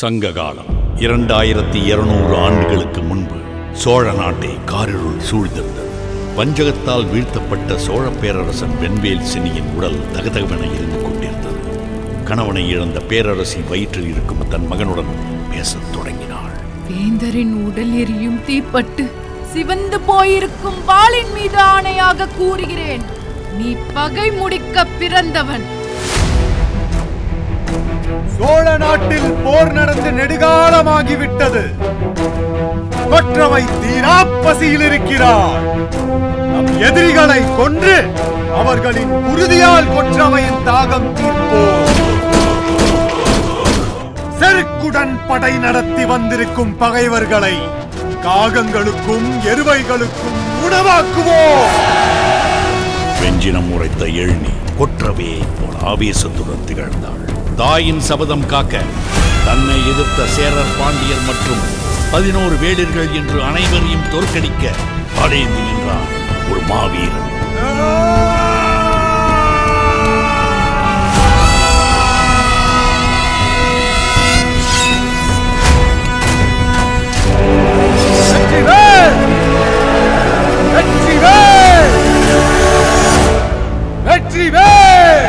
சங்க காலம் இரண்டாயிரத்தி இருநூறு ஆண்டுகளுக்கு முன்பு சோழ நாட்டை காரிருள் சூழ்ந்திருந்தது வஞ்சகத்தால் வீழ்த்தப்பட்ட சோழ பேரரசன் வெண்வேல் சினியின் உடல் தகதகவென இருந்து கொண்டிருந்தது கணவனை இழந்த பேரரசி வயிற்றில் இருக்கும் தன் மகனுடன் பேசத் தொடங்கினாள் வேந்தரின் உடல் எரியும் தீப்பட்டு சிவந்து போயிருக்கும் வாளின் மீது ஆணையாக கூறுகிறேன் நீ பகை முடிக்க பிறந்தவன் சோழ நாட்டில் போர் நடந்து நெடுகாலமாகிவிட்டது கொற்றவை தீராப்பசியில் இருக்கிறார் நம் எதிரிகளை கொன்று அவர்களின் உறுதியால் கொற்றவையின் தாகம் தீர்ப்போம் செருக்குடன் படை நடத்தி வந்திருக்கும் பகைவர்களை காகங்களுக்கும் எருவைகளுக்கும் உணவாக்குவோம் வெஞ்சினம் உரைத்த எழுநி கொற்றவையை போல் ஆவேசத்துடன் திகழ்ந்தாள் தாயின் சபதம் காக்க தன்னை எதிர்த்த சேரர் பாண்டியர் மற்றும் பதினோரு வேளிர்கள் என்று அனைவரையும் தோற்கடிக்க அடைந்து நின்றார் ஒரு மாவீரன் வெற்றிவேல் வெற்றிவேல் வெற்றிவேல்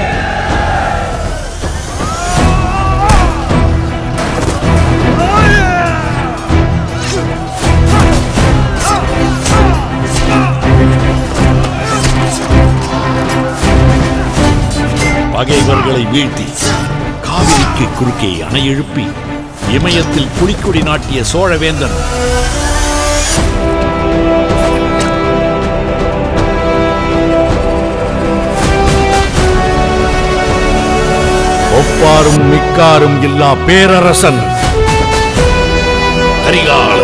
பகைவர்களை வீழ்த்தி காவிரிக்கு குறுக்கே அணை எழுப்பி இமயத்தில் புலிக்கொடி நாட்டிய சோழவேந்தன் ஒப்பாரும் மிக்காரும் இல்லா பேரரசன் கரிகால